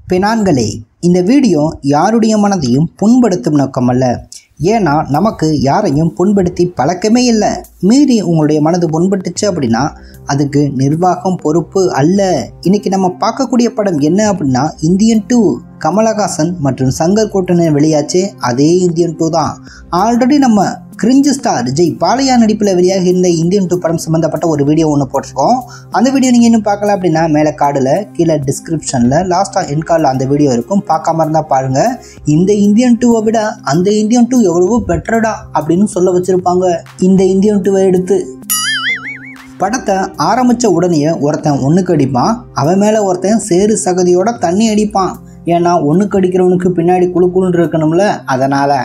பெணான்களே இந்த வீடியோ யாருடைய மனதையும் புண்படுத்தும் நோக்கமல்ல ஏன்னா நமக்கு யாரையும் புண்படுத்தி பழக்கமே இல்லை மீறி உங்களுடைய மனது புண்பட்டுச்சு அப்படின்னா அதுக்கு நிர்வாகம் பொறுப்பு அல்ல இன்னைக்கு நம்ம பார்க்கக்கூடிய படம் என்ன அப்படின்னா இந்தியன் டூ கமலஹாசன் மற்றும் சங்கர் கூட்டணி வெளியாச்சு அதே இந்தியன் டூ தான் ஆல்ரெடி நம்ம கிரிஞ்சு ஸ்டார் விஜய் பாலையா நடிப்பில் வெளியாகி இருந்த இந்தியன் டூ படம் சம்மந்தப்பட்ட ஒரு வீடியோ ஒன்று போட்டிருக்கோம் அந்த வீடியோ நீங்கள் இன்னும் பார்க்கல அப்படின்னா மேலே கார்டில் கீழே டிஸ்கிரிப்ஷனில் லாஸ்ட்டாக என் கார்டில் அந்த வீடியோ இருக்கும் பார்க்காம இருந்தால் பாருங்கள் இந்த இந்தியன் டூவை விட அந்த இந்தியன் டூ எவ்வளவோ பெட்டரடா அப்படின்னு சொல்ல வச்சுருப்பாங்க இந்த இந்தியன் டூவை எடுத்து படத்தை ஆரம்பித்த உடனே ஒருத்தன் ஒன்றுக்கு அடிப்பான் அவன் மேலே ஒருத்தன் சேறு சகதியோட தண்ணி அடிப்பான் ஏன்னா ஒன்றுக்கு அடிக்கிறவனுக்கு பின்னாடி குழு குழுன்னு இருக்கணும்ல அதனால்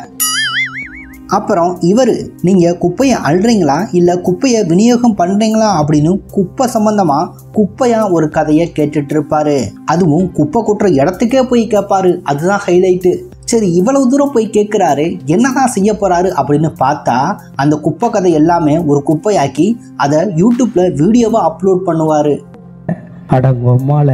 அப்புறம் இவர் நீங்கள் குப்பையை அள்ளுறீங்களா இல்லை குப்பையை விநியோகம் பண்ணுறீங்களா அப்படின்னு குப்பை சம்மந்தமாக குப்பையாக ஒரு கதையை கேட்டுட்டு இருப்பாரு அதுவும் குப்பை கொட்டுற இடத்துக்கே போய் கேட்பாரு அதுதான் ஹைலைட்டு சரி இவ்வளவு தூரம் போய் கேட்குறாரு என்னதான் செய்ய போறாரு அப்படின்னு பார்த்தா அந்த குப்பை கதை எல்லாமே ஒரு குப்பையாக்கி அதை யூடியூப்ல வீடியோவாக அப்லோட் பண்ணுவார் அடங்கொம்மால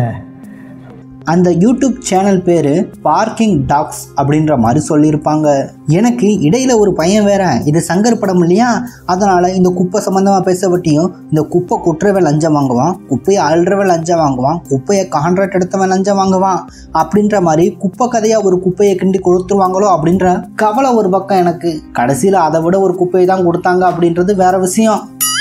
அந்த யூடியூப் சேனல் பேர் பார்க்கிங் டாக்ஸ் அப்படின்ற மாதிரி சொல்லியிருப்பாங்க எனக்கு இடையில ஒரு பையன் வேற இது சங்கர் படம் இல்லையா அதனால இந்த குப்பை சம்மந்தமாக பேசப்பட்டியும் இந்த குப்பை குற்றவன் லஞ்சம் வாங்குவான் குப்பையை அள்ளுறவன் லஞ்சம் வாங்குவான் குப்பையை கான்ட்ராக்ட் எடுத்தவன் லஞ்சம் வாங்குவான் அப்படின்ற மாதிரி குப்பை கதையாக ஒரு குப்பையை கிண்டி கொடுத்துருவாங்களோ அப்படின்ற கவலை ஒரு பக்கம் எனக்கு கடைசியில் அதை விட ஒரு குப்பையை தான் கொடுத்தாங்க அப்படின்றது வேற விஷயம்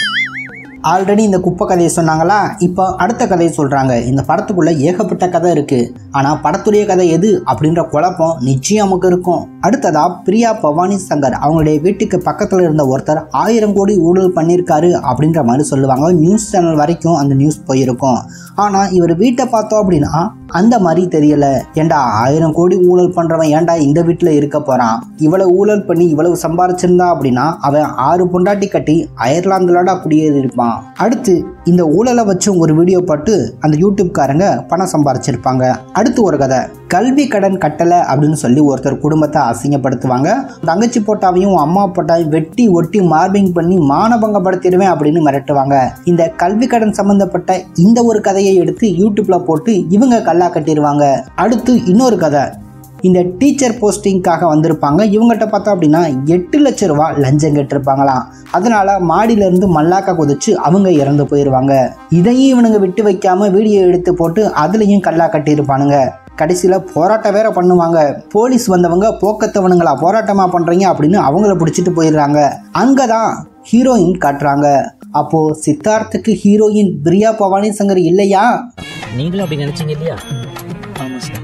ஆல்ரெடி இந்த குப்பை கதையை சொன்னாங்களா இப்போ அடுத்த கதையை சொல்கிறாங்க இந்த படத்துக்குள்ளே ஏகப்பட்ட கதை இருக்குது ஆனால் படத்துடைய கதை எது அப்படின்ற குழப்பம் நிச்சயம் நமக்கு இருக்கும் அடுத்ததா பிரியா பவானி சங்கர் அவங்களுடைய வீட்டுக்கு பக்கத்தில் இருந்த ஒருத்தர் ஆயிரம் கோடி ஊழல் பண்ணியிருக்காரு அப்படின்ற மாதிரி சொல்லுவாங்க நியூஸ் சேனல் வரைக்கும் அந்த நியூஸ் போயிருக்கும் ஆனால் இவர் வீட்டை பார்த்தோம் அப்படின்னா அந்த மாதிரி தெரியல ஏண்டா ஆயிரம் கோடி ஊழல் பண்ணுறவன் ஏன்டா இந்த வீட்டில் இருக்க போகிறான் இவ்வளவு ஊழல் பண்ணி இவ்வளவு சம்பாரிச்சிருந்தா அப்படின்னா அவன் ஆறு பொண்டாட்டி கட்டி அயர்லாந்துலடா குடியேறியிருப்பான் அடுத்து இந்த ஊழலை வச்சு ஒரு வீடியோ போட்டு அந்த யூடியூப்காரங்க பணம் சம்பாரிச்சிருப்பாங்க அடுத்து ஒரு கதை கல்வி கடன் கட்டலை அப்படின்னு சொல்லி ஒருத்தர் குடும்பத்தை அசிங்கப்படுத்துவாங்க தங்கச்சி போட்டாவையும் அம்மா போட்டாவையும் வெட்டி ஒட்டி மார்பிங் பண்ணி மானபங்கப்படுத்திடுவேன் அப்படின்னு மிரட்டுவாங்க இந்த கல்வி கடன் சம்பந்தப்பட்ட இந்த ஒரு கதையை எடுத்து யூடியூப்ல போட்டு இவங்க கல்லா கட்டிடுவாங்க அடுத்து இன்னொரு கதை இந்த டீச்சர் போஸ்டிங்காக வந்திருப்பாங்க இவங்ககிட்ட பார்த்தோம் அப்படின்னா எட்டு லட்ச ரூபா லஞ்சம் கேட்டிருப்பாங்களாம் அதனால மாடியிலேருந்து மல்லாக்கா குதிச்சு அவங்க இறந்து போயிடுவாங்க இதையும் இவனுங்க விட்டு வைக்காம வீடியோ எடுத்து போட்டு அதுலேயும் கல்லா கட்டியிருப்பானுங்க கடைசியில் போராட்டம் வேற பண்ணுவாங்க போலீஸ் வந்தவங்க போக்கத்தவனுங்களா போராட்டமாக பண்ணுறீங்க அப்படின்னு அவங்கள பிடிச்சிட்டு போயிடுறாங்க அங்கே தான் ஹீரோயின் காட்டுறாங்க அப்போ சித்தார்த்துக்கு ஹீரோயின் பிரியா பவானி சங்கர் இல்லையா நீங்களும் அப்படி நினைச்சீங்க இல்லையா ஆமா சார்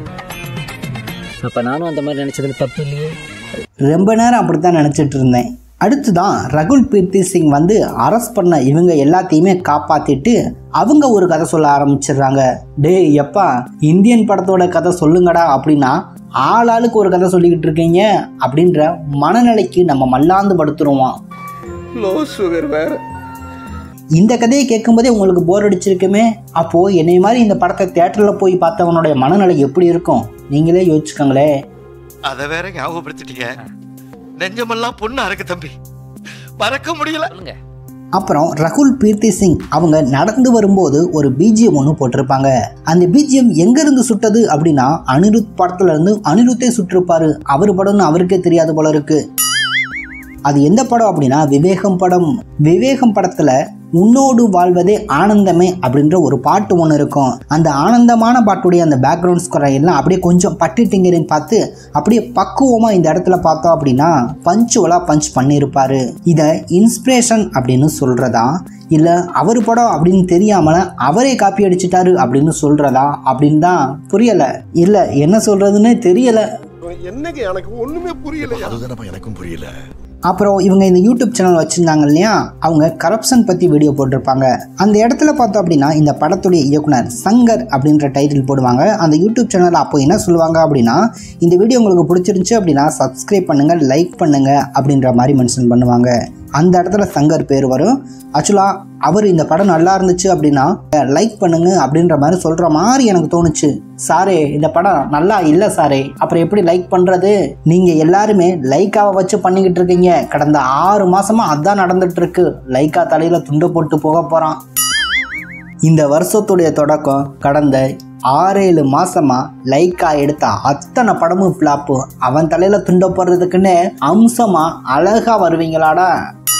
அப்ப நானும் அந்த மாதிரி நினைச்சதுல தப்பு இல்லையே ரொம்ப நேரம் அப்படித்தான் நினச்சிட்டு இருந்தேன் அடுத்து தான் ரகுல் பிரீத்தி சிங் வந்து அரெஸ்ட் பண்ண இவங்க எல்லாத்தையுமே காப்பாத்திட்டு அவங்க ஒரு கதை சொல்ல ஆரம்பிச்சிடுறாங்க டேய் எப்பா இந்தியன் படத்தோட கதை சொல்லுங்கடா அப்படின்னா ஆள் ஆளுக்கு ஒரு கதை சொல்லிக்கிட்டு இருக்கீங்க அப்படின்ற மனநிலைக்கு நம்ம மல்லாந்து படுத்துருவோம் லோ சுகர் வேற இந்த கதையை கேட்கும்போதே உங்களுக்கு போர் அடிச்சிருக்குமே அப்போ என்னை மாதிரி இந்த படத்தை தேட்டரில் போய் பார்த்தவனுடைய மனநிலை எப்படி இருக்கும் நீங்களே யோசிச்சுக்கோங்களே அத வேற ஞாபகப்படுத்திட்டீங்க நெஞ்சமெல்லாம் பொண்ணா இருக்கு தம்பி மறக்க முடியல சொல்லுங்க அப்புறம் ரகுல் பீர்த்தி சிங் அவங்க நடந்து வரும்போது ஒரு பிஜிஎம் ஒன்று போட்டிருப்பாங்க அந்த பிஜிஎம் எங்கேருந்து சுட்டது அப்படின்னா அனிருத் படத்துல இருந்து அனிருத்தே சுட்டிருப்பாரு அவர் படம்னு அவருக்கே தெரியாது போல இருக்கு அது எந்த படம் அப்படின்னா விவேகம் படம் விவேகம் படத்துல உன்னோடு வாழ்வதே ஆனந்தமே அப்படின்ற ஒரு பாட்டு ஒன்று இருக்கும் அந்த ஆனந்தமான பாட்டுடைய அந்த பேக்ரவுண்ட் ஸ்கோர் எல்லாம் அப்படியே கொஞ்சம் பட்டு டிங்கரின்னு பார்த்து அப்படியே பக்குவமாக இந்த இடத்துல பார்த்தோம் அப்படின்னா பஞ்சுவலாக பஞ்ச் பண்ணியிருப்பாரு இதை இன்ஸ்பிரேஷன் அப்படின்னு சொல்கிறதா இல்லை அவர் படம் அப்படின்னு தெரியாமல அவரே காப்பி அடிச்சிட்டாரு அப்படின்னு சொல்கிறதா அப்படின்னு தான் புரியலை இல்லை என்ன சொல்கிறதுன்னு தெரியலை என்னங்க எனக்கு ஒண்ணுமே புரியல அதுதானப்பா எனக்கும் புரியல அப்புறம் இவங்க இந்த யூடியூப் சேனல் வச்சுருந்தாங்க இல்லையா அவங்க கரப்ஷன் பற்றி வீடியோ போட்டிருப்பாங்க அந்த இடத்துல பார்த்தோம் அப்படின்னா இந்த படத்துடைய இயக்குனர் சங்கர் அப்படின்ற டைட்டில் போடுவாங்க அந்த யூடியூப் சேனலில் அப்போ என்ன சொல்லுவாங்க அப்படின்னா இந்த வீடியோ உங்களுக்கு பிடிச்சிருந்துச்சு அப்படின்னா சப்ஸ்கிரைப் பண்ணுங்கள் லைக் பண்ணுங்கள் அப்படின்ற மாதிரி மென்ஷன் பண்ணுவாங்க அந்த இடத்துல சங்கர் பேர் வரும் ஆக்சுவலாக அவர் இந்த படம் நல்லா இருந்துச்சு அப்படின்னா லைக் பண்ணுங்க அப்படின்ற மாதிரி சொல்கிற மாதிரி எனக்கு தோணுச்சு சாரே இந்த படம் நல்லா இல்லை சாரே அப்புறம் எப்படி லைக் பண்ணுறது நீங்கள் எல்லாருமே லைக்காவை வச்சு பண்ணிக்கிட்டு இருக்கீங்க கடந்த ஆறு மாசமாக அதான் நடந்துட்டு இருக்கு லைக்கா தலையில் துண்டு போட்டு போக போகிறான் இந்த வருஷத்துடைய தொடக்கம் கடந்த ஆறேழு மாசமா லைக்கா எடுத்த அத்தனை படமும் ஃப்ளாப்பு அவன் தலையில துண்ட போடுறதுக்குன்னு அம்சமா அழகா வருவீங்களாடா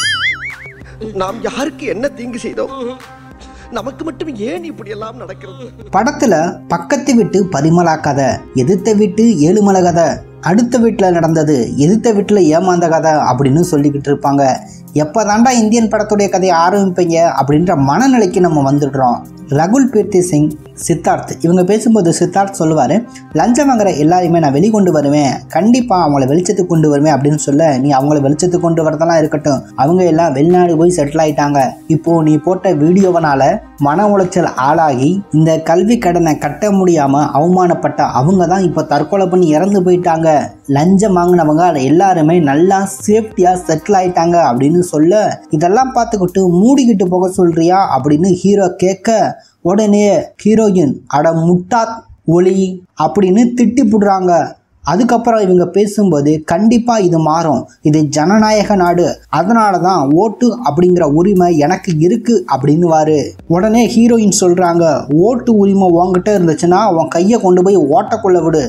நாம் யாருக்கு என்ன தீங்கு செய்தோம் நமக்கு மட்டும் ஏன் இப்படி எல்லாம் நடக்கிறது படத்துல பக்கத்து வீட்டு பரிமளா கதை எதிர்த்த வீட்டு ஏழுமலை கதை அடுத்த வீட்டில் நடந்தது எதிர்த்த வீட்டில் ஏமாந்த கதை அப்படின்னு சொல்லிக்கிட்டு இருப்பாங்க எப்போ தாண்டா இந்தியன் படத்துடைய கதையை ஆரம்பிப்பீங்க அப்படின்ற மனநிலைக்கு நம்ம வந்துடுறோம் ரகுல் கீர்த்தி சிங் சித்தார்த் இவங்க பேசும்போது சித்தார்த் சொல்லுவார் லஞ்சம் வாங்குற எல்லாரையுமே நான் வெளிக்கொண்டு வருவேன் கண்டிப்பாக அவங்கள வெளிச்சத்துக்கு கொண்டு வருவேன் அப்படின்னு சொல்ல நீ அவங்கள வெளிச்சத்துக்கு கொண்டு வரதெல்லாம் இருக்கட்டும் அவங்க எல்லாம் வெளிநாடு போய் செட்டில் ஆயிட்டாங்க இப்போ நீ போட்ட வீடியோவனால மன உளைச்சல் ஆளாகி இந்த கல்வி கடனை கட்ட முடியாம அவமானப்பட்ட அவங்க தான் இப்போ தற்கொலை பண்ணி இறந்து போயிட்டாங்க லஞ்சம் வாங்கினவங்க எல்லாருமே நல்லா சேஃப்டியா செட்டில் ஆயிட்டாங்க அப்படின்னு சொல்ல இதெல்லாம் பார்த்துக்கிட்டு மூடிக்கிட்டு போக சொல்றியா அப்படின்னு ஹீரோ கேட்க உடனே ஹீரோயின் அட முட்டா ஒளி அப்படின்னு திட்டி புடுறாங்க அதுக்கப்புறம் இவங்க பேசும்போது கண்டிப்பாக இது மாறும் இது ஜனநாயக நாடு அதனால தான் ஓட்டு அப்படிங்கிற உரிமை எனக்கு இருக்கு அப்படின்னுவாரு உடனே ஹீரோயின் சொல்றாங்க ஓட்டு உரிமை உன்கிட்ட இருந்துச்சுன்னா உன் கையை கொண்டு போய் ஓட்டக்குள்ள விடு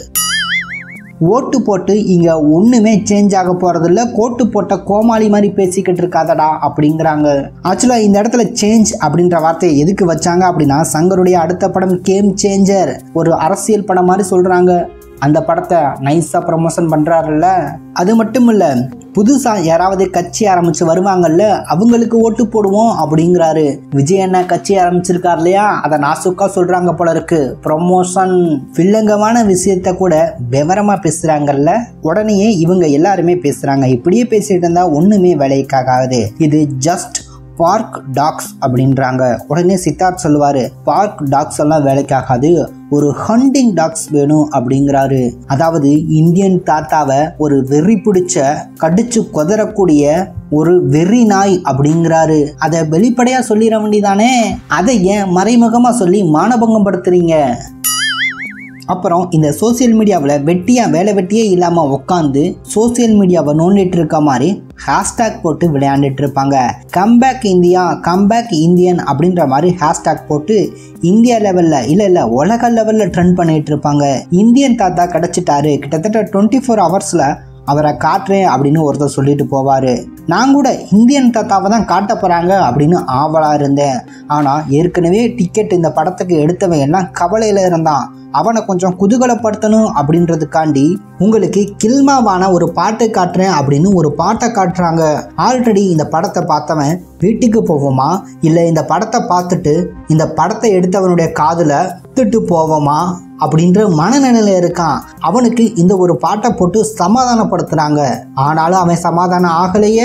ஓட்டு போட்டு இங்கே ஒன்றுமே சேஞ்ச் ஆக போகிறதில்ல கோட்டு போட்ட கோமாளி மாதிரி பேசிக்கிட்டு இருக்காதடா அப்படிங்கிறாங்க ஆக்சுவலாக இந்த இடத்துல சேஞ்ச் அப்படின்ற வார்த்தையை எதுக்கு வச்சாங்க அப்படின்னா சங்கருடைய அடுத்த படம் கேம் சேஞ்சர் ஒரு அரசியல் படம் மாதிரி சொல்கிறாங்க அந்த படத்தை நைஸாக ப்ரமோஷன் பண்ணுறாருல்ல அது மட்டும் இல்லை புதுசாக யாராவது கட்சி ஆரம்பித்து வருவாங்கல்ல அவங்களுக்கு ஓட்டு போடுவோம் அப்படிங்கிறாரு விஜய் அண்ணா கட்சி ஆரம்பிச்சிருக்கார் இல்லையா அதை நாசுக்கா சொல்கிறாங்க போல இருக்கு ப்ரொமோஷன் வில்லங்கமான விஷயத்த கூட விவரமாக பேசுகிறாங்கல்ல உடனேயே இவங்க எல்லாருமே பேசுகிறாங்க இப்படியே பேசிட்டு இருந்தால் ஒன்றுமே வேலைக்காகாது இது ஜஸ்ட் பார்க் டாக்ஸ் அப்படின்றாங்க உடனே சித்தார்த் சொல்லுவார் பார்க் டாக்ஸ் எல்லாம் வேலைக்காகாது ஒரு ஹண்டிங் டாக்ஸ் வேணும் அப்படிங்கிறாரு அதாவது இந்தியன் தாத்தாவை ஒரு வெறி பிடிச்ச கடிச்சு கொதறக்கூடிய ஒரு வெறி நாய் அப்படிங்கிறாரு அதை வெளிப்படையாக சொல்லிட வேண்டியதானே அதை ஏன் மறைமுகமாக சொல்லி மானபங்கம் படுத்துறீங்க அப்புறம் இந்த சோசியல் மீடியாவில் வெட்டியாக வேலை வெட்டியே இல்லாமல் உட்காந்து சோசியல் மீடியாவை நோண்டிட்டு இருக்க மாதிரி ஹேஷ்டேக் போட்டு விளையாண்டுட்டு இருப்பாங்க கம்பேக் இந்தியா கம்பேக் இந்தியன் அப்படின்ற மாதிரி ஹேஷ்டேக் போட்டு இந்தியா லெவலில் இல்லை இல்லை உலக லெவலில் ட்ரெண்ட் பண்ணிட்டு இருப்பாங்க இந்தியன் தாத்தா கிடச்சிட்டாரு கிட்டத்தட்ட டுவெண்ட்டி ஃபோர் ஹவர்ஸில் அவரை காட்டுறேன் அப்படின்னு ஒருத்தர் சொல்லிட்டு போவார் நான் கூட இந்தியன் தாத்தாவை தான் காட்ட போகிறாங்க அப்படின்னு ஆவலாக இருந்தேன் ஆனால் ஏற்கனவே டிக்கெட் இந்த படத்துக்கு எடுத்தவன் எல்லாம் கவலையில் இருந்தான் அவனை கொஞ்சம் குதூகலப்படுத்தணும் அப்படின்றதுக்காண்டி உங்களுக்கு கில்மாவான ஒரு பாட்டு காட்டுறேன் அப்படின்னு ஒரு பாட்டை காட்டுறாங்க ஆல்ரெடி இந்த படத்தை பார்த்தவன் வீட்டுக்கு போவோமா இல்லை இந்த படத்தை பார்த்துட்டு இந்த படத்தை எடுத்தவனுடைய காதில் திட்டு போவோமா அப்படின்ற மனநிலையில இருக்கான் அவனுக்கு இந்த ஒரு பாட்டை போட்டு சமாதானப்படுத்துறாங்க ஆனாலும் அவன் சமாதானம் ஆகலையே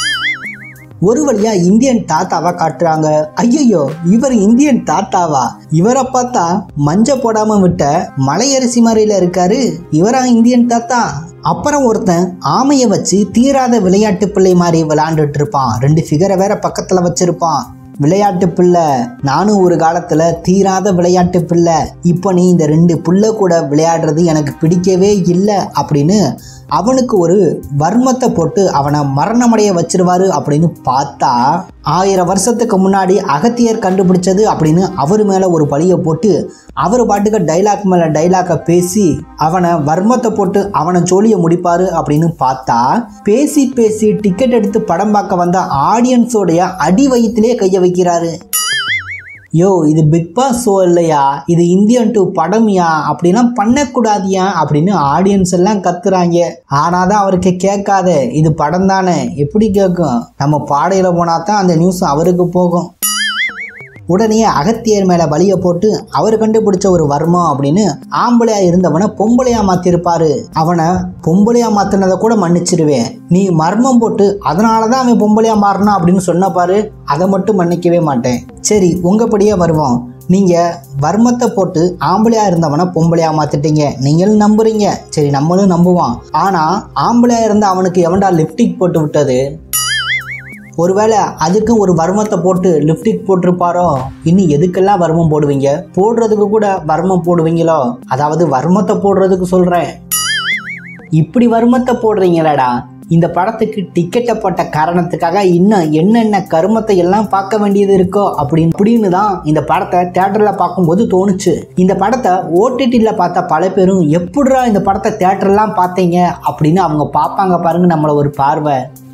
ஒரு வழியா இந்தியன் தாத்தாவா காட்டுறாங்க ஐயோ இவர் இந்தியன் தாத்தாவா இவரை பார்த்தா மஞ்ச போடாம விட்ட மலையரிசி மாதிரில இருக்காரு இவரா இந்தியன் தாத்தா அப்புறம் ஒருத்தன் ஆமையை வச்சு தீராத விளையாட்டு பிள்ளை மாதிரி விளையாண்டுட்டு இருப்பான் ரெண்டு ஃபிகரை வேற பக்கத்துல வச்சிருப்பான் விளையாட்டு பிள்ளை நானும் ஒரு காலத்துல தீராத விளையாட்டு பிள்ளை இப்போ நீ இந்த ரெண்டு புள்ள கூட விளையாடுறது எனக்கு பிடிக்கவே இல்லை அப்படின்னு அவனுக்கு ஒரு வர்மத்தை போட்டு அவனை மரணமடைய வச்சிருவாரு அப்படின்னு பார்த்தா ஆயிரம் வருஷத்துக்கு முன்னாடி அகத்தியர் கண்டுபிடிச்சது அப்படின்னு அவர் மேலே ஒரு பழியை போட்டு அவர் பாட்டுக்கு டைலாக் மேலே டைலாக்கை பேசி அவனை வர்மத்தை போட்டு அவனை ஜோலியை முடிப்பாரு அப்படின்னு பார்த்தா பேசி பேசி டிக்கெட் எடுத்து படம் பார்க்க வந்த ஆடியன்ஸோடைய அடி வயிற்றிலே கையை வைக்கிறாரு யோ இது பிக் பாஸ் ஷோ இல்லையா இது இந்தியன் டூ படம்யா அப்படிலாம் பண்ணக்கூடாதியா அப்படின்னு ஆடியன்ஸ் எல்லாம் கத்துறாங்க ஆனால் தான் அவருக்கு கேட்காத இது படம் தானே எப்படி கேட்கும் நம்ம பாடையில் போனால் தான் அந்த நியூஸ் அவருக்கு போகும் உடனே அகத்தியர் மேல வலிய போட்டு அவர் கண்டுபிடிச்ச ஒரு வர்மம் அப்படின்னு ஆம்பளையா இருந்தவனை பொம்பளையா மாத்திருப்பாரு அவனை பொம்பளையா மாத்தினதை கூட மன்னிச்சிருவேன் நீ மர்மம் போட்டு அதனாலதான் அவன் பொம்பளையா மாறினா அப்படின்னு சொன்ன பாரு அதை மட்டும் மன்னிக்கவே மாட்டேன் சரி உங்கப்படியே வருவோம் நீங்க வர்மத்தை போட்டு ஆம்பளையா இருந்தவனை பொம்பளையா மாத்திட்டீங்க நீங்களும் நம்புறீங்க சரி நம்மளும் நம்புவான் ஆனா ஆம்பளையா இருந்த அவனுக்கு எவன்டா லிப்டிக் போட்டு விட்டது ஒருவேளை அதுக்கும் ஒரு வர்மத்தை போட்டு லிப்டிக் போட்டிருப்பாரோ இன்னும் எதுக்கெல்லாம் வர்மம் போடுவீங்க போடுறதுக்கு கூட வர்மம் போடுவீங்களோ அதாவது வர்மத்தை போடுறதுக்கு சொல்றேன் இப்படி வர்மத்தை போடுறீங்களாடா இந்த படத்துக்கு டிக்கெட்டை போட்ட காரணத்துக்காக இன்னும் என்னென்ன கருமத்தை எல்லாம் பார்க்க வேண்டியது இருக்கோ அப்படின்னு அப்படின்னு தான் இந்த படத்தை தேட்டரில் பார்க்கும்போது தோணுச்சு இந்த படத்தை ஓடிடியில் பார்த்த பல பேரும் எப்படிடா இந்த படத்தை தேட்டர்லாம் பார்த்தீங்க அப்படின்னு அவங்க பார்ப்பாங்க பாருங்க நம்மளை ஒரு பார்வை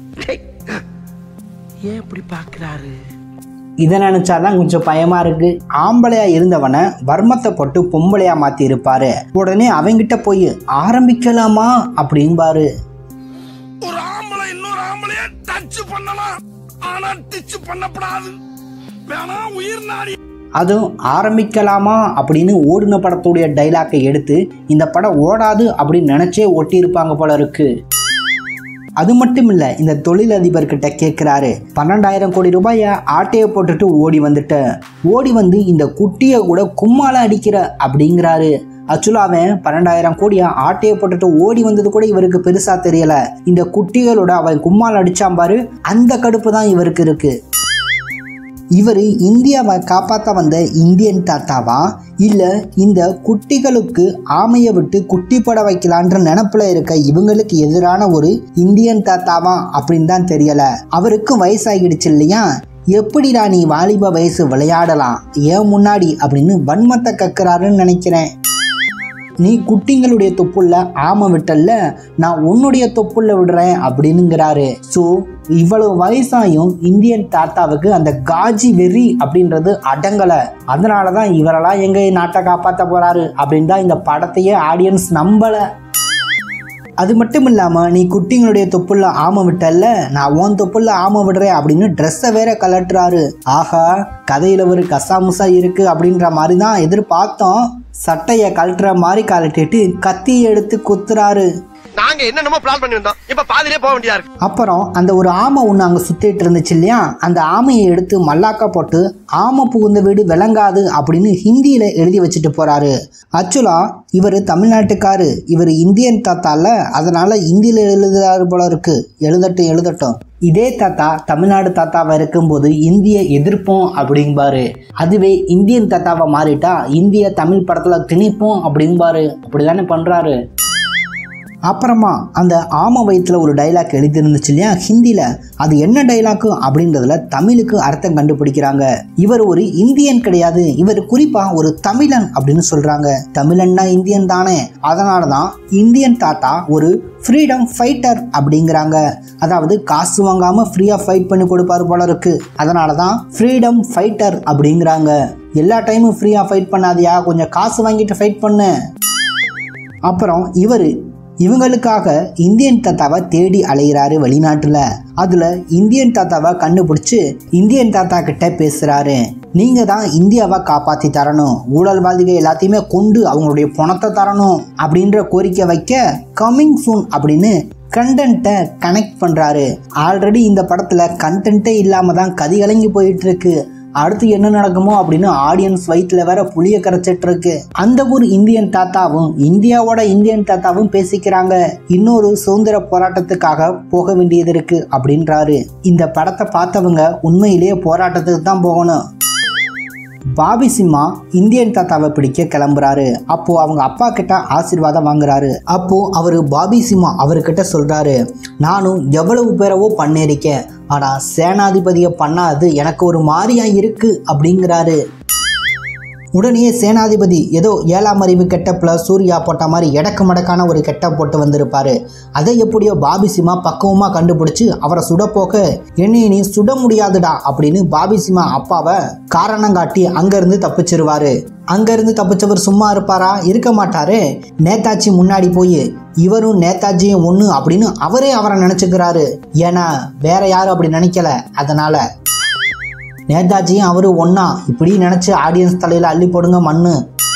ஏன் இப்படி பாக்குறாரு இதை நினைச்சாதான் கொஞ்சம் பயமா இருக்கு ஆம்பளையா இருந்தவனை வர்மத்தை போட்டு பொம்பளையா மாத்தி இருப்பாரு உடனே அவங்கிட்ட போய் ஆரம்பிக்கலாமா அப்படின்பாரு ஒரு ஆம்பளை இன்னொரு ஆம்பளைய டச் பண்ணலாம் ஆனா டிச் பண்ணப்படாது வேணா உயிர் நாடி அதுவும் ஆரம்பிக்கலாமா அப்படின்னு ஓடின படத்துடைய டைலாக்கை எடுத்து இந்த படம் ஓடாது அப்படின்னு நினைச்சே ஒட்டியிருப்பாங்க போல இருக்கு அது மட்டும் இல்லை இந்த தொழிலதிபர்கிட்ட கேட்குறாரு பன்னெண்டாயிரம் கோடி ரூபாயை ஆட்டையை போட்டுட்டு ஓடி வந்துட்டேன் ஓடி வந்து இந்த குட்டியை கூட கும்மால அடிக்கிற அப்படிங்கிறாரு ஆக்சுவலாக அவன் பன்னெண்டாயிரம் கோடியை ஆட்டையை போட்டுட்டு ஓடி வந்தது கூட இவருக்கு பெருசாக தெரியல இந்த குட்டிகளோட அவன் கும்மால் அடிச்சான் பாரு அந்த கடுப்பு தான் இவருக்கு இருக்கு இவர் இந்தியாவை காப்பாற்ற வந்த இந்தியன் தாத்தாவா இல்லை இந்த குட்டிகளுக்கு ஆமையை விட்டு குட்டி பட வைக்கலான்ற நினப்பில் இருக்க இவங்களுக்கு எதிரான ஒரு இந்தியன் தாத்தாவா அப்படின்னு தான் தெரியல அவருக்கு வயசாகிடுச்சு இல்லையா எப்படிடா நீ வாலிப வயசு விளையாடலாம் ஏன் முன்னாடி அப்படின்னு வன்மத்தை கக்குறாருன்னு நினைக்கிறேன் நீ குட்டிங்களுடைய தொப்புள்ள ஆமை விட்டல்ல நான் உன்னுடைய தொப்புள்ள விடுறேன் அப்படின்னுங்கிறாரு ஸோ இவ்வளவு வயசாயும் இந்தியன் தாத்தாவுக்கு அந்த காஜி வெறி அப்படின்றது அடங்கலை அதனால தான் இவரெல்லாம் எங்க நாட்டை காப்பாற்ற போறாரு அப்படின்னு தான் இந்த படத்தையே ஆடியன்ஸ் நம்பலை அது மட்டும் இல்லாமல் நீ குட்டிங்களுடைய தொப்புள்ள ஆமை விட்டல்ல நான் உன் தொப்புள்ள ஆமை விடுறேன் அப்படின்னு ட்ரெஸ்ஸை வேற கலட்டுறாரு ஆஹா கதையில் ஒரு கசாமுசா இருக்கு அப்படின்ற மாதிரி தான் எதிர்பார்த்தோம் சட்டையை கழட்டுற மாதிரி கழட்டிட்டு கத்தி எடுத்து குத்துறாரு நாங்க என்னென்னமோ பிளான் பண்ணிருந்தோம் இப்ப பாதிலே போக வேண்டியதா இருக்கு அப்புறம் அந்த ஒரு ஆமை ஒன்று அங்கே சுத்திட்டு இருந்துச்சு இல்லையா அந்த ஆமையை எடுத்து மல்லாக்கா போட்டு ஆமை புகுந்த வீடு விளங்காது அப்படின்னு ஹிந்தியில் எழுதி வச்சுட்டு போறாரு ஆக்சுவலா இவர் தமிழ்நாட்டுக்காரு இவர் இந்தியன் தாத்தால அதனால ஹிந்தியில் எழுதுறாரு போல இருக்கு எழுதட்டும் எழுதட்டும் இதே தாத்தா தமிழ்நாடு தாத்தாவா இருக்கும்போது இந்திய எதிர்ப்போம் அப்படிம்பாரு அதுவே இந்தியன் தாத்தாவா மாறிட்டா இந்திய தமிழ் படத்துல திணிப்போம் அப்படிம்பாரு அப்படிதானே பண்றாரு அப்புறமா அந்த ஆம வயிற்றுல ஒரு டைலாக் எழுதியிருந்துச்சு இல்லையா ஹிந்தியில் அது என்ன டைலாக்கு அப்படின்றதுல தமிழுக்கு அர்த்தம் கண்டுபிடிக்கிறாங்க இவர் ஒரு இந்தியன் கிடையாது இவர் குறிப்பாக ஒரு தமிழன் அப்படின்னு சொல்கிறாங்க தமிழன்னா இந்தியன் தானே அதனால தான் இந்தியன் தாத்தா ஒரு ஃப்ரீடம் ஃபைட்டர் அப்படிங்கிறாங்க அதாவது காசு வாங்காமல் ஃப்ரீயாக ஃபைட் பண்ணி கொடுப்பாரு போல இருக்கு அதனால தான் ஃப்ரீடம் ஃபைட்டர் அப்படிங்கிறாங்க எல்லா டைமும் ஃப்ரீயாக ஃபைட் பண்ணாதியா கொஞ்சம் காசு வாங்கிட்டு ஃபைட் பண்ணு அப்புறம் இவர் இவங்களுக்காக இந்தியன் தாத்தாவை தேடி அலைகிறாரு வெளிநாட்டில் அதில் இந்தியன் தாத்தாவை கண்டுபிடிச்சி இந்தியன் தாத்தா கிட்ட பேசுகிறாரு நீங்கள் தான் இந்தியாவை காப்பாற்றி தரணும் ஊழல்வாதிகள் எல்லாத்தையுமே கொண்டு அவங்களுடைய பணத்தை தரணும் அப்படின்ற கோரிக்கை வைக்க கம்மிங் சூன் அப்படின்னு கண்டென்ட்டை கனெக்ட் பண்ணுறாரு ஆல்ரெடி இந்த படத்தில் கண்டென்ட்டே இல்லாமல் தான் கதி கலங்கி போயிட்டு இருக்கு அடுத்து என்ன நடக்குமோ அப்படின்னு ஆடியன்ஸ் வயிற்றுல வேற புளிய கரைச்சிட்டு இருக்கு அந்த ஊர் இந்தியன் தாத்தாவும் இந்தியாவோட இந்தியன் தாத்தாவும் பேசிக்கிறாங்க இன்னொரு சுதந்திர போராட்டத்துக்காக போக வேண்டியது இருக்கு அப்படின்றாரு இந்த படத்தை பார்த்தவங்க உண்மையிலேயே போராட்டத்துக்கு தான் போகணும் பாபி சிம்மா இந்தியன் தாத்தாவை பிடிக்க கிளம்புறாரு அப்போ அவங்க அப்பா கிட்ட ஆசீர்வாதம் வாங்குறாரு அப்போ அவரு பாபி சிம்மா அவர்கிட்ட சொல்றாரு நானும் எவ்வளவு பேரவோ பண்ணியிருக்கேன் ஆனா சேனாதிபதியை பண்ணாது எனக்கு ஒரு மாதிரியா இருக்கு அப்படிங்கிறாரு உடனே சேனாதிபதி ஏதோ ஏழாம் அறிவு கெட்டப்பில் சூர்யா போட்ட மாதிரி எடக்கு மடக்கான ஒரு கெட்டப் போட்டு வந்திருப்பாரு அதை எப்படியோ பாபி சிமா பக்குவமாக கண்டுபிடிச்சு அவரை சுட போக என்னைய நீ சுட முடியாதுடா அப்படின்னு பாபி சிமா அப்பாவை காரணம் காட்டி அங்கேருந்து தப்பிச்சிருவாரு அங்கேருந்து தப்பிச்சவர் சும்மா இருப்பாரா இருக்க மாட்டாரு நேதாஜி முன்னாடி போய் இவரும் நேதாஜியும் ஒன்று அப்படின்னு அவரே அவரை நினச்சிக்கிறாரு ஏன்னா வேற யாரும் அப்படி நினைக்கல அதனால நேதாஜியும் அவரு ஒன்னா இப்படி நினைச்சு ஆடியன்ஸ் தலையில அள்ளி போடுங்க மண்ணு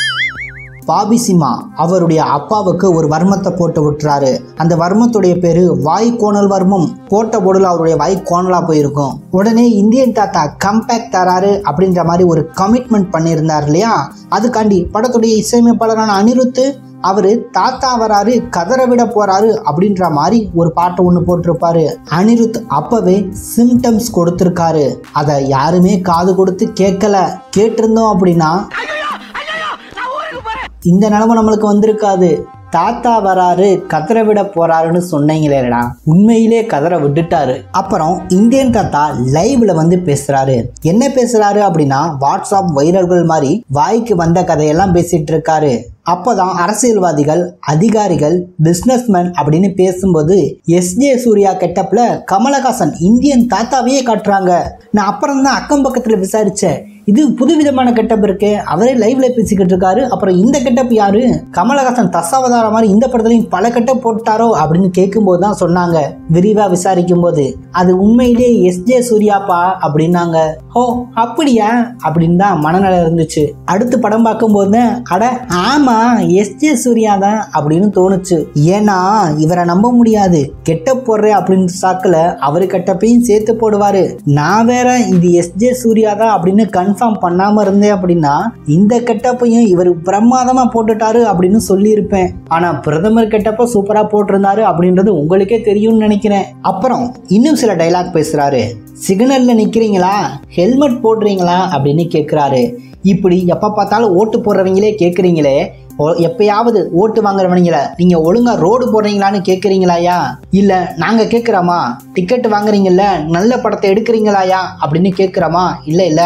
பாபி சிம்மா அவருடைய அப்பாவுக்கு ஒரு வர்மத்தை போட்டு விட்டுறாரு அந்த வர்மத்துடைய பேரு வாய் கோணல் வர்மம் போட்ட பொருள் அவருடைய வாய் கோணலா போயிருக்கும் உடனே இந்தியன் தாத்தா கம்பேக் தராரு அப்படின்ற மாதிரி ஒரு கமிட்மெண்ட் பண்ணியிருந்தார் இல்லையா அதுக்காண்டி படத்துடைய இசையமைப்பாளரான அனிருத்து அவரு தாத்தா வராரு கதற விட போறாரு அப்படின்ற மாதிரி ஒரு பாட்டு ஒன்று போட்டிருப்பாரு அனிருத் அப்பவே சிம்டம்ஸ் கொடுத்திருக்காரு அதை யாருமே காது கொடுத்து கேட்கல கேட்டிருந்தோம் அப்படின்னா இந்த நிலைமை நம்மளுக்கு வந்திருக்காது தாத்தா வராரு கதற விட போறாருன்னு சொன்னீங்களேடா உண்மையிலே கதற விட்டுட்டாரு அப்புறம் இந்தியன் தாத்தா லைவ்ல வந்து பேசுறாரு என்ன பேசுறாரு அப்படின்னா வாட்ஸ்அப் வைரல்கள் மாதிரி வாய்க்கு வந்த கதையெல்லாம் பேசிட்டு இருக்காரு அப்போதான் அரசியல்வாதிகள் அதிகாரிகள் பிஸ்னஸ்மேன் அப்படின்னு பேசும்போது எஸ்ஜே சூர்யா கெட்டப்ல கமலஹாசன் இந்தியன் தாத்தாவையே காட்டுறாங்க நான் அப்புறம் தான் அக்கம் பக்கத்தில் விசாரிச்சேன் இது புதுவிதமான கெட்டப் இருக்கு அவரே லைவ்ல பேசிக்கிட்டு இருக்காரு அப்புறம் இந்த கெட்டப் யாரு கமலஹாசன் தசாவதார மாதிரி இந்த படத்துலையும் பல கெட்டப் போட்டாரோ அப்படின்னு கேட்கும்போது தான் சொன்னாங்க விரிவா விசாரிக்கும் போது அது உண்மையிலேயே எஸ்ஜே சூர்யாப்பா அப்படின்னாங்க ஓ அப்படியா அப்படின்னு தான் மனநிலை இருந்துச்சு அடுத்து படம் பார்க்கும்போது தான், அட ஆமா எஸ்ஜே சூர்யா தான் அப்படின்னு தோணுச்சு ஏன்னா இவரை நம்ப முடியாது கெட்டப் போடுறேன் அப்படின்னு சாக்குல அவரு கெட்டப்பையும் சேர்த்து போடுவாரு நான் வேற இது எஸ்ஜே சூர்யா தான் அப்படின்னு கன்ஃபார்ம் பண்ணாம இருந்தேன் அப்படின்னா இந்த கெட்டப்பையும் இவர் பிரமாதமா போட்டுட்டாரு அப்படின்னு சொல்லியிருப்பேன் ஆனா பிரதமர் கெட்டப்ப சூப்பரா போட்டிருந்தாரு அப்படின்றது உங்களுக்கே தெரியும்னு நினைக்கிறேன் அப்புறம் இன்னும் சில டைலாக் பேசுறாரு சிக்னல்ல நிக்கிறீங்களா ஹெல்மெட் போடுறீங்களா அப்படின்னு கேட்குறாரு இப்படி எப்ப பார்த்தாலும் ஓட்டு போடுறவங்களே கேட்குறீங்களே ஒ- எப்பயாவது ஓட்டு வாங்குறவனீங்கள நீங்க ஒழுங்கா ரோடு போடுறீங்களான்னு கேட்குறீங்களாயா இல்ல நாங்க கேட்குறோமா டிக்கெட் வாங்குறீங்கல்ல நல்ல படத்தை எடுக்கிறீங்களாயா அப்படின்னு கேட்குறோமா இல்ல இல்ல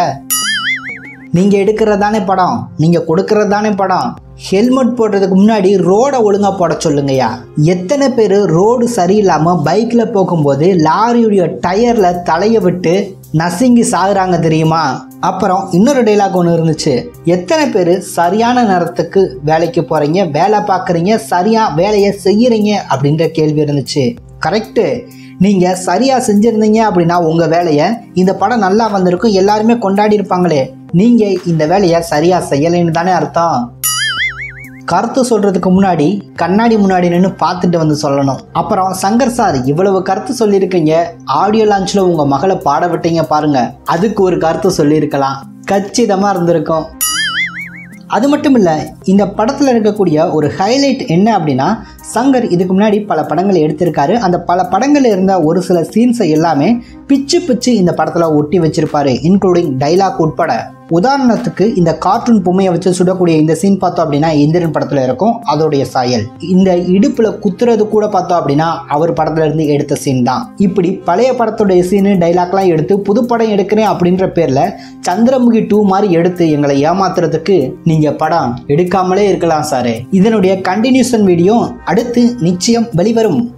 நீங்க எடுக்கிறது தானே படம் நீங்க கொடுக்கறது தானே படம் ஹெல்மெட் போடுறதுக்கு முன்னாடி ரோடை ஒழுங்கா போட சொல்லுங்கய்யா எத்தனை பேர் ரோடு சரியில்லாம பைக்ல போகும்போது லாரியுடைய டயர்ல தலையை விட்டு நசுங்கி சாகுறாங்க தெரியுமா அப்புறம் இன்னொரு டைலாக் ஒன்று இருந்துச்சு எத்தனை பேர் சரியான நேரத்துக்கு வேலைக்கு போறீங்க வேலை பார்க்குறீங்க சரியா வேலையை செய்யறீங்க அப்படின்ற கேள்வி இருந்துச்சு கரெக்டு நீங்க சரியா செஞ்சிருந்தீங்க அப்படின்னா உங்க வேலையை இந்த படம் நல்லா வந்திருக்கும் எல்லாருமே கொண்டாடி இருப்பாங்களே நீங்க இந்த வேலையை சரியா செய்யலைன்னு தானே அர்த்தம் கருத்து சொல்றதுக்கு முன்னாடி கண்ணாடி முன்னாடி நின்று பார்த்துட்டு வந்து சொல்லணும் அப்புறம் சங்கர் சார் இவ்வளவு கருத்து சொல்லியிருக்கீங்க ஆடியோ லான்ச்ல உங்க மகளை பாட விட்டீங்க பாருங்க அதுக்கு ஒரு கருத்து சொல்லியிருக்கலாம் கச்சிதமா இருந்திருக்கும் அது மட்டும் இல்லை இந்த படத்தில் இருக்கக்கூடிய ஒரு ஹைலைட் என்ன அப்படின்னா சங்கர் இதுக்கு முன்னாடி பல படங்களை எடுத்திருக்காரு அந்த பல படங்களில் இருந்த ஒரு சில சீன்ஸை எல்லாமே பிச்சு பிச்சு இந்த படத்தில் ஒட்டி வச்சிருப்பாரு இன்க்ளூடிங் டைலாக் உட்பட உதாரணத்துக்கு இந்த கார்ட்டூன் பொம்மையை வச்சு சுடக்கூடிய இந்த சீன் பார்த்தோம் அப்படின்னா இந்திரன் படத்தில் இருக்கும் அதோடைய சாயல் இந்த இடுப்புல குத்துறது கூட பார்த்தோம் அப்படின்னா அவர் படத்துல இருந்து எடுத்த சீன் தான் இப்படி பழைய படத்துடைய சீனு டைலாக்லாம் எடுத்து புது படம் எடுக்கிறேன் அப்படின்ற பேர்ல சந்திரமுகி டூ மாதிரி எடுத்து எங்களை ஏமாத்துறதுக்கு நீங்க படம் எடுக்காமலே இருக்கலாம் சார் இதனுடைய கண்டினியூஷன் வீடியோ அடுத்து நிச்சயம் வெளிவரும்